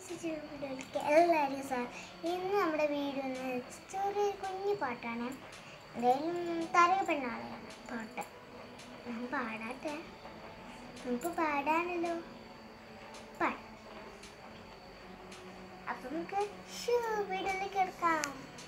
വീഡിയോയിലേക്ക് എല്ലാവരും സാർ ഇന്ന് നമ്മുടെ വീഡിയോ എന്ന് വെച്ചാൽ ചെറിയ കുഞ്ഞു പാട്ടാണ് എന്തായാലും തരക പെണ്ണാളെയാണ് പാട്ട് ഞാൻ പാടാട്ടെ നമുക്ക് പാടാനല്ലോ പാടാം അപ്പൊ നമുക്ക് ഷൂ വീഡിയോയിലേക്ക് എടുക്കാം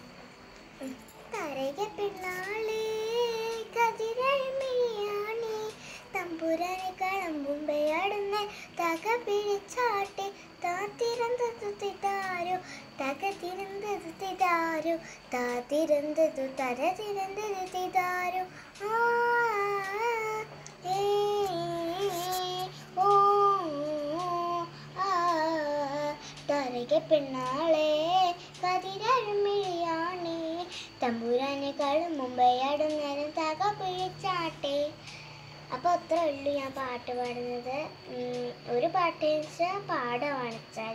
തരക പെണ്ണാളേ കതിരഴിമിഴിയാണേ തമ്പുരാനെ കളമ്പുമ്പയാടുന്ന തക പിടിച്ചാട്ടെ താത്തിരന്തതുത്തിതാരോ തക തിരന്തതുത്തിതാരോ താത്തിരന്തതു തര തിരന്തതുത്തിതാരോ ആ ഏ ഓ ആ തരക പെണ്ണാളെ കതിരഴിമിഴിയാണേ തമ്പുരാനെക്കാളും മുമ്പയാടും നേരം തക പിഴിച്ചാട്ടെ അപ്പോൾ അത്രേ ഉള്ളൂ ഞാൻ പാട്ട് പാടുന്നത് ഉം, ഒരു പാട്ട് വെച്ചാൽ പാടമാണ് വെച്ചാൽ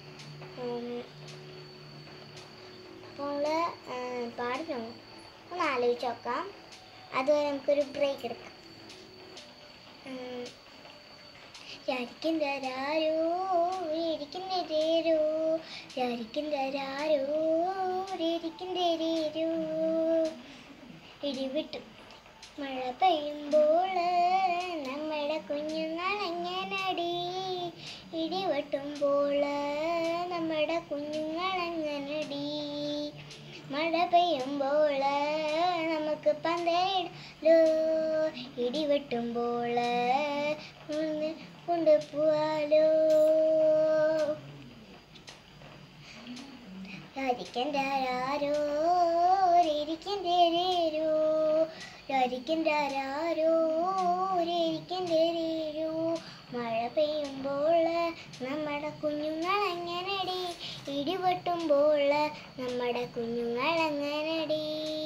അപ്പോൾ പാടുന്നു ഒന്ന് ആലോചിച്ച് നോക്കാം അതുവരെ നമുക്കൊരു ബ്രേക്ക് എടുക്കാം ഉം, ശരിക്കും തരാരോ ഇരിക്കും തരേരോ ശരിക്കും തരാരോ ഇരിക്കും തരേരോ ഇടിവിട്ടു മഴ പെയ്യുമ്പോൾ നമ്മുടെ കുഞ്ഞുങ്ങളെങ്ങനടി ഇടിവെട്ടുമ്പോൾ നമ്മുടെ കുഞ്ഞുങ്ങളെങ്ങനടി മഴ പെയ്യുമ്പോൾ നമുക്ക് പന്തയിടലോ ഇടിവെട്ടുമ്പോൾ ഒന്ന് കൊണ്ടുപോവാലോ രാജിക്കൻ രാരോ ഇരിക്കൻ തേരോ രാജിക്കൻ രാരോ ഇരിക്കൻ തേരോ മഴ പെയ്യുമ്പോൾ നമ്മുടെ കുഞ്ഞുങ്ങൾ എങ്ങനടി ഇടിവെട്ടുമ്പോൾ നമ്മുടെ കുഞ്ഞുങ്ങൾ എങ്ങനടി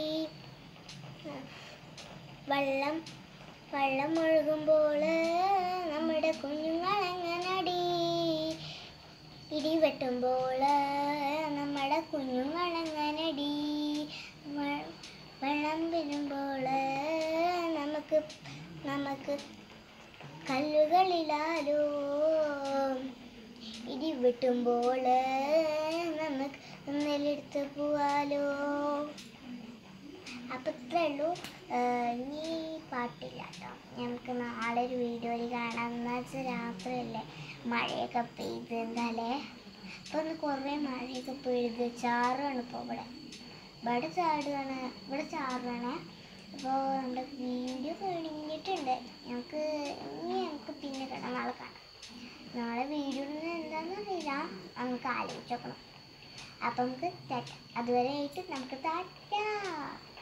വെള്ളം വെള്ളം ഒഴുകുമ്പോൾ നമ്മുടെ കുഞ്ഞുങ്ങൾ എങ്ങനടി ഇടിവെട്ടുമ്പോൾ നമ്മുടെ കുഞ്ഞുങ്ങൾ എങ്ങനടി വെ- വെള്ളം വരുമ്പോൾ നമുക്ക് നമുക്ക് കല്ലുകളിലാലോ ഇടിവെട്ടുമ്പോൾ നമുക്ക് നെല്ലെടുത്ത് പോവാലോ അപ്പം ഇത്രേ ഉള്ളൂ ഏഹ് ഇനി പാട്ടില്ല കേട്ടോ നമുക്ക് നാളെ ഒരു വീഡിയോയിൽ കാണാം എന്ന് വെച്ചാൽ രാത്രിയല്ലേ മഴയൊക്കെ പെയ്ത് എന്താലേ അപ്പോൾ ഒന്ന് കുറേ മഴയൊക്കെ പെയ്ത് ചാറാണ് ഇപ്പോൾ ഇവിടെ ഇവിടെ ചാടുകയാണ് ഇവിടെ ചാറുകയാണ് അപ്പോൾ നമ്മുടെ വീഡിയോ കഴിഞ്ഞിട്ടുണ്ട് ഞങ്ങൾക്ക് ഇനി ഞങ്ങൾക്ക് പിന്നെ കാണാം നാളെ കാണാം നാളെ വീഡിയോ എന്താണെന്ന് അറിയില്ല നമുക്ക് ആലോചിച്ച് നോക്കണം അപ്പം നമുക്ക് ടാറ്റ അതുവരെ ആയിട്ട് നമുക്ക് ടാറ്റ